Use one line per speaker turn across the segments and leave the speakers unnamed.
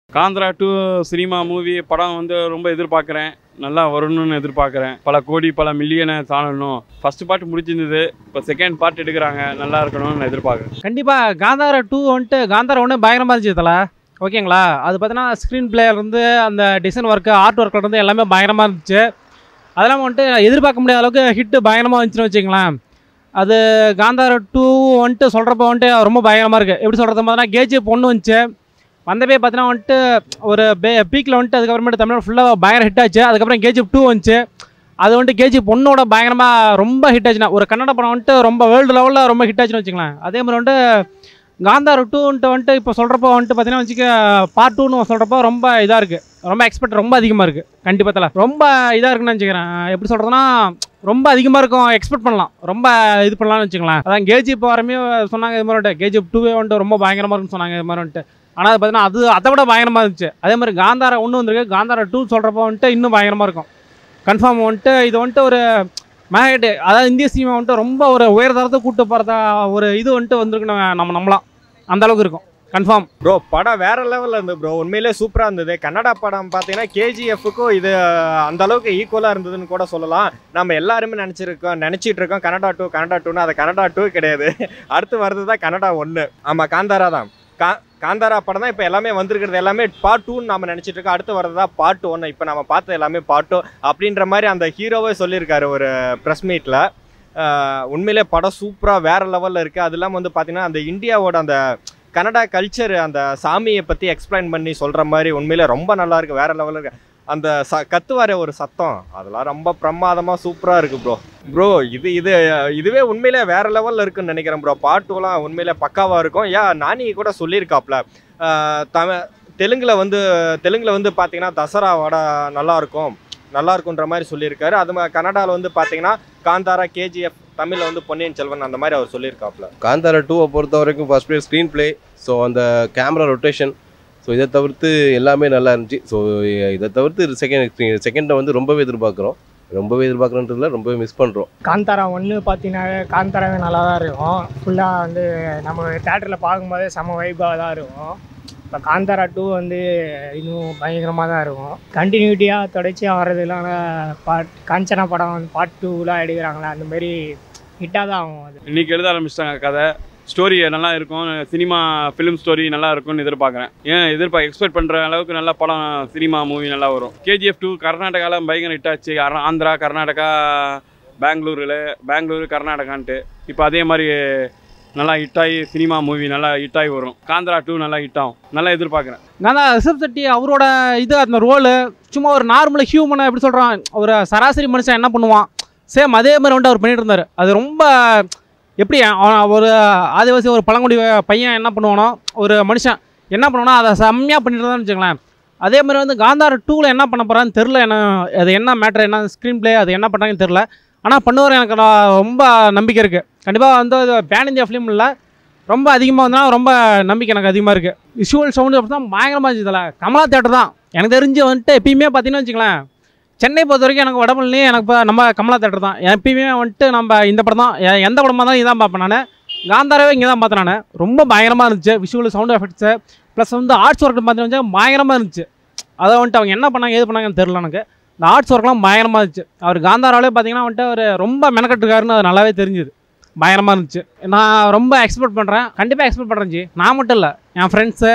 காந்தரா two cinema movie படம் வந்து ரொம்ப எதிர்பார்க்குறேன் நல்லா வரணும்னு எதிர்பார்க்குறேன் பல கோடி பல மில்லியனை தாண்டணும் ஃபர்ஸ்ட் பார்ட் முடிச்சிருந்தது இப்போ செகண்ட் பார்ட் எடுக்கிறாங்க நல்லா இருக்கணும்னு நான் எதிர்பார்க்குறேன்
கண்டிப்பாக காந்தாரா டூ வந்துட்டு காந்தாரா ஒன்று பயங்கரமாக இருந்துச்சு தல ஓகேங்களா அது பார்த்தீங்கன்னா ஸ்க்ரீன் இருந்து அந்த டிசைன் ஒர்க்கு ஆர்ட் ஒர்க்கில் இருந்து எல்லாமே பயங்கரமாக இருந்துச்சு அதெல்லாம் வந்துட்டு எதிர்பார்க்க முடியாத அளவுக்கு ஹிட்டு பயங்கரமாக வந்துச்சுன்னு வச்சுங்களேன் அது காந்தாரா டூ வந்துட்டு சொல்கிறப்ப வந்துட்டு ரொம்ப பயங்கரமாக இருக்குது எப்படி சொல்கிறது பார்த்தீங்கன்னா கேஜிஎஃப் ஒன்று வந்துச்சு வந்தப்பே பார்த்தீங்கன்னா வந்துட்டு ஒரு பே பீக்கில் வந்துட்டு அதுக்கப்புறமேட்டு தமிழ் ஃபுல்லாக பயங்கர ஹிட் ஆச்சு அதுக்கப்புறம் கேஜிஎஃப் டூ வந்துச்சு அது வந்துட்டு கேஜி பொண்ணோட பயங்கரமாக ரொம்ப ஹிட் ஆச்சுன்னா ஒரு கன்னட படம் வந்துட்டு ரொம்ப வேர்ல்டு லெவலில் ரொம்ப ஹிட் ஆச்சுன்னு வச்சுங்களேன் அதே மாதிரி வந்துட்டு காந்தார் டூன்ட்டு வந்துட்டு இப்போ சொல்கிறப்போ வந்துட்டு பார்த்தீங்கன்னா வச்சுக்க பார்ட் டூன்னு சொல்கிறப்போ ரொம்ப இதாக இருக்குது ரொம்ப எக்ஸ்பெக்ட் ரொம்ப அதிகமாக இருக்குது கண்டிப்பாக தல ரொம்ப இதாக இருக்குன்னு நினச்சிக்கிறேன் எப்படி சொல்கிறதுனா ரொம்ப அதிகமாக இருக்கும் எக்ஸ்பெக்ட் பண்ணலாம் ரொம்ப இது பண்ணலாம்னு வச்சுக்கலாம் அதான் கேஜி இப்போ வரமே சொன்னாங்க இது மாதிரி வந்துட்டு கேஜி டூவே வந்துட்டு ரொம்ப பயங்கரமாக இருக்குன்னு சொன்னாங்க இது மாதிரி வந்துட்டு ஆனால் அது பார்த்தீங்கன்னா அது அதை விட பயங்கரமாக இருந்துச்சு அதே மாதிரி காந்தாரா ஒன்று வந்திருக்கு காந்தாரா டூ சொல்கிறப்போ வந்துட்டு இன்னும் பயங்கரமாக இருக்கும் கன்ஃபார்ம் வந்துட்டு இது வந்துட்டு ஒரு மேகட்டு அதாவது இந்திய சினிமா வந்துட்டு ரொம்ப ஒரு உயர்தரத்தை கூட்டு போகிறதா ஒரு இது வந்துட்டு வந்திருக்கு நம்ம நம்ம நம்பலாம் அந்த அளவுக்கு இருக்கும் கன்ஃபார்ம்
ப்ரோ படம் வேற லெவல்ல இருந்து ப்ரோ உண்மையிலே சூப்பரா இருந்தது கன்னடா படம் பார்த்தீங்கன்னா கேஜிஎஃப்க்கும் இது அந்த அளவுக்கு ஈக்குவலா இருந்ததுன்னு கூட சொல்லலாம் நம்ம எல்லாருமே நினைச்சிருக்கோம் நினைச்சிட்டு இருக்கோம் கன்னடா டூ கன்னடா டூன்னு அது கன்னடா டூ கிடையாது அடுத்து வர்றது தான் கன்னடா ஒன்று ஆமா காந்தாரா தான் கா காந்தாரா படம் தான் இப்போ எல்லாமே வந்திருக்கிறது எல்லாமே பார்ட் டூன்னு நம்ம நினச்சிட்டு இருக்கோம் அடுத்து வர்றது தான் பார்ட் ஒன்று இப்போ நம்ம பார்த்தது எல்லாமே பார்ட் டூ அப்படின்ற மாதிரி அந்த ஹீரோவே சொல்லியிருக்காரு ஒரு ப்ரெஸ் மீட்டில் உண்மையிலே படம் சூப்பராக வேற லெவலில் இருக்குது அது இல்லாமல் வந்து பார்த்தீங்கன்னா அந்த இந்தியாவோட அந்த கன்னடா கல்ச்சர் அந்த சாமியை பற்றி எக்ஸ்பிளைன் பண்ணி சொல்கிற மாதிரி உண்மையிலே ரொம்ப நல்லா இருக்கு வேற லெவலில் இருக்கு அந்த ச கத்துவார ஒரு சத்தம் அதெல்லாம் ரொம்ப பிரமாதமாக சூப்பராக இருக்குது ப்ரோ ப்ரோ இது இது இதுவே உண்மையிலே வேற லெவலில் இருக்குன்னு நினைக்கிறேன் ப்ரோ பாட்டுலாம் உண்மையிலே பக்காவாக இருக்கும் ஏன் நானி கூட சொல்லியிருக்காப்ல ஆஹ் தமிழ் தெலுங்கில் வந்து தெலுங்கில் வந்து பார்த்தீங்கன்னா தசரா வடை நல்லா இருக்கும் நல்லா இருக்குன்ற மாதிரி சொல்லியிருக்காரு அது மா- கன்னடால வந்து பார்த்தீங்கன்னா காந்தாரா கேஜிஎஃப் தமிழில் வந்து பொன்னியின் செல்வன் அந்த மாதிரி அவர் சொல்லியிருக்காப்ல
காந்தாரா டூவை பொறுத்த வரைக்கும் first play screen play so அந்த கேமரா ரொட்டேஷன் ஸோ இதை தவிர்த்து எல்லாமே நல்லா இருந்துச்சு ஸோ இதை தவிர்த்து செகண்ட் செகண்டை வந்து ரொம்பவே எதிர்பார்க்குறோம் ரொம்பவே எதிர்பார்க்குறோன்றதுல ரொம்பவே மிஸ் பண்ணுறோம்
காந்தாரா ஒன்று பார்த்தீங்கன்னாவே காந்தாராவே நல்லா தான் இருக்கும் ஃபுல்லாக வந்து நம்ம தேட்டரில் பார்க்கும்போதே செம வைப்பாக தான் இருக்கும் இப்போ காந்தாரா டூ வந்து இன்னும் பயங்கரமாக தான் இருக்கும் கண்டினியூட்டியாக தொடர்ச்சியாக வர்றதுலாம் பாட் காஞ்சனா படம் வந்து பார்ட் டூலாம் எடுக்கிறாங்களே அந்த மாதிரி ஹிட்டாக தான் ஆகும் அது
இன்னைக்கு எழுத ஆரம்பிச்சிட்டாங்க கதை ஸ்டோரி நல்லா இருக்கும் சினிமா ஃபிலிம் ஸ்டோரி நல்லா இருக்கும்னு எதிர்பார்க்குறேன் ஏன் எதிர்பார்க்க எக்ஸ்பெக்ட் பண்ணுற அளவுக்கு நல்ல படம் சினிமா மூவி நல்லா வரும் கேஜிஎஃப் டூ கர்நாடகாவில் பயங்கர ஹிட் ஆச்சு ஆர- ஆந்திரா கர்நாடகா பெங்களூரில் பெங்களூரு கர்நாடகான்ட்டு இப்போ அதே மாதிரி நல்லா ஹிட் ஆகி சினிமா மூவி நல்லா ஹிட் ஆகி வரும் காந்தரா டூ நல்லா ஹிட் ஆகும் நல்லா எதிர்பார்க்குறேன்
காந்தா ரிஷப் செட்டி அவரோட இது அந்த ரோலு சும்மா ஒரு நார்மல் ஹியூமனை எப்படி சொல்கிறான் ஒரு சராசரி மனுஷன் என்ன பண்ணுவான் சேம் அதே மாதிரி வந்துட்டு அவர் பண்ணிட்டு இருந்தார் அது ரொம்ப எப்படி அவன் ஒரு ஆதிவாசி ஒரு பழங்குடி பையன் என்ன பண்ணுவானோ ஒரு மனுஷன் என்ன பண்ணுவானோ அதை செம்மையாக பண்ணிட்டு இருந்தான்னு வச்சுங்களேன் அதே மாதிரி வந்து காந்தார டூவில் என்ன பண்ண போகிறான்னு தெரில என்ன அது என்ன மேட்ரு என்ன ஸ்க்ரீன் ப்ளே அது என்ன பண்ணுறாங்கன்னு தெரில ஆனால் பண்ணுவார் எனக்கு நான் ரொம்ப நம்பிக்கை இருக்குது கண்டிப்பாக வந்து அது பேன் இந்தியா ஃபிலிம் இல்லை ரொம்ப அதிகமாக வந்தால் ரொம்ப நம்பிக்கை எனக்கு அதிகமாக இருக்குது விஷுவல் சவுண்டு அப்படி தான் பயங்கரமாக இருந்துச்சு இதில் கமலா தேட்டர் தான் எனக்கு தெரிஞ்சு வந்துட்டு எப்பயுமே பார்த்தீங்கன்னா வச்சுங்களேன் சென்னை பொறுத்த வரைக்கும் எனக்கு வடபழனி எனக்கு இப்போ நம்ம கமலா தேட்டர் தான் எப்பயுமே வந்துட்டு நம்ம இந்த படம் தான் எ- எந்த படமாக தான் இதான் பார்ப்பேன் நான் காந்தாராவே இங்கே தான் பார்த்தேன் நான் ரொம்ப பயங்கரமாக இருந்துச்சு விஷுவல் சவுண்ட் எஃபெக்ட்ஸு ப்ளஸ் வந்து ஆர்ட்ஸ் ஒர்க் பார்த்தீங்கன்னா பயங்கரமாக இருந்துச்சு அதை வந்துட்டு அவங்க என்ன பண்ணாங்க ஏது பண்ணாங்கன்னு தெரில எனக்கு இந்த ஆர்ட்ஸ் ஒர்க்லாம் பயங்கரமாக இருந்துச்சு அவர் காந்தாராவிலே பார்த்தீங்கன்னா வந்துட்டு அவர் ரொம்ப மெனக்கட்டுருக்காருன்னு அது நல்லாவே தெரிஞ்சுது பயங்கரமாக இருந்துச்சு நான் ரொம்ப எக்ஸ்பெக்ட் பண்ணுறேன் கண்டிப்பாக எக்ஸ்பெக்ட் பண்ணுறேன் ஜி நான் மட்டும் இல்லை என் ஃப்ரெண்ட்ஸு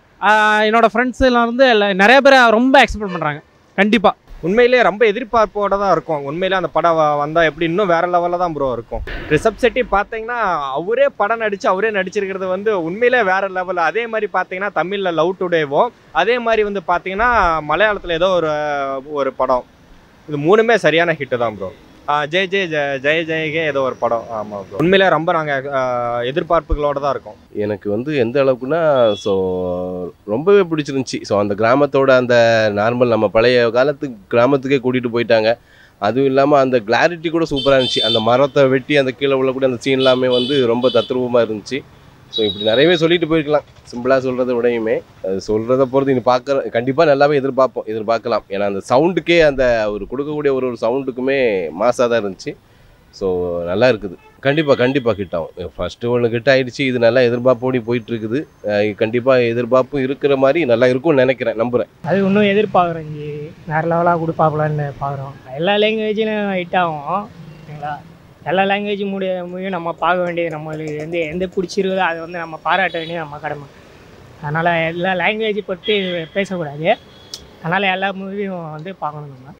என்னோட ஃப்ரெண்ட்ஸுலாம் இருந்து எல்லா- நிறைய பேர் ரொம்ப எக்ஸ்பெக்ட் பண்ணுறாங்க கண்டிப்பாக
உண்மையிலேயே ரொம்ப எதிர்பார்ப்போட தான் இருக்கும் உண்மையிலே அந்த படம் வ- வந்தா எப்படி இன்னும் வேற லெவலில் தான் ப்ரோ இருக்கும் ரிஷப் செட்டி பார்த்தீங்கன்னா அவரே படம் நடிச்சு அவரே நடிச்சிருக்கிறது வந்து உண்மையிலே வேற லெவல் அதே மாதிரி பார்த்தீங்கன்னா தமிழில் லவ் டுடேவும் அதே மாதிரி வந்து பார்த்தீங்கன்னா மலையாளத்தில் ஏதோ ஒரு ஒரு படம் இது மூணுமே சரியான ஹிட்டு தான் ப்ரோ ஜெய் ஜெய் ஜெய ஜெய ஜெயகே ஏதோ ஒரு படம் ஆமாம் ப்ரோ உண்மையிலே ரொம்ப நாங்கள் எதிர்பார்ப்புகளோட தான் இருக்கோம்
எனக்கு வந்து எந்த அளவுக்குன்னா ஸோ ரொம்பவே பிடிச்சிருந்துச்சி ஸோ அந்த கிராமத்தோட அந்த நார்மல் நம்ம பழைய காலத்துக்கு கிராமத்துக்கே கூட்டிகிட்டு போயிட்டாங்க அதுவும் இல்லாமல் அந்த கிளாரிட்டி கூட சூப்பராக இருந்துச்சு அந்த மரத்தை வெட்டி அந்த கீழே உள்ளக்கூடிய அந்த சீன் எல்லாமே வந்து ரொம்ப தத்ரூபமாக இருந்துச்சு ஸோ இப்படி நிறையவே சொல்லிட்டு போயிருக்கலாம் சிம்பிளாக சொல்கிறத விடையுமே அது சொல்கிறத பொறுத்து இனி பார்க்குற கண்டிப்பாக நல்லாவே எதிர்பார்ப்போம் எதிர்பார்க்கலாம் ஏன்னா அந்த சவுண்டுக்கே அந்த அவர் கொடுக்கக்கூடிய ஒரு ஒரு சவுண்டுக்குமே மாசாக தான் இருந்துச்சு ஸோ நல்லா இருக்குது கண்டிப்பாக கண்டிப்பாக ஹிட் ஆகும் ஃபர்ஸ்ட் ஒன்று ஹிட் ஆயிடுச்சு இது நல்லா எதிர்பார்ப்போடி போயிட்டு இருக்குது அஹ் கண்டிப்பாக எதிர்பார்ப்பும் இருக்கிற மாதிரி நல்லா இருக்கும்னு நினைக்கிறேன் நம்புகிறேன்
அது இன்னும் எதிர்பார்க்குறோம் ஜி வேறு லெவலாக கொடுப்பாங்களான்னு பார்க்குறோம் எல்லா லாங்குவேஜிலும் ஹிட் ஆகும் ஓகேங்களா எல்லா லாங்குவேஜ் முடிய முடியும் நம்ம பார்க்க வேண்டியது நம்மளுக்கு எந்த எந்த பிடிச்சிருக்குதோ அதை வந்து நம்ம பாராட்ட வேண்டியது நம்ம கடமை அதனால் எல்லா லாங்குவேஜ் பற்றி பேசக்கூடாது அதனால் எல்லா மூவியும் வந்து பார்க்கணும் நம்ம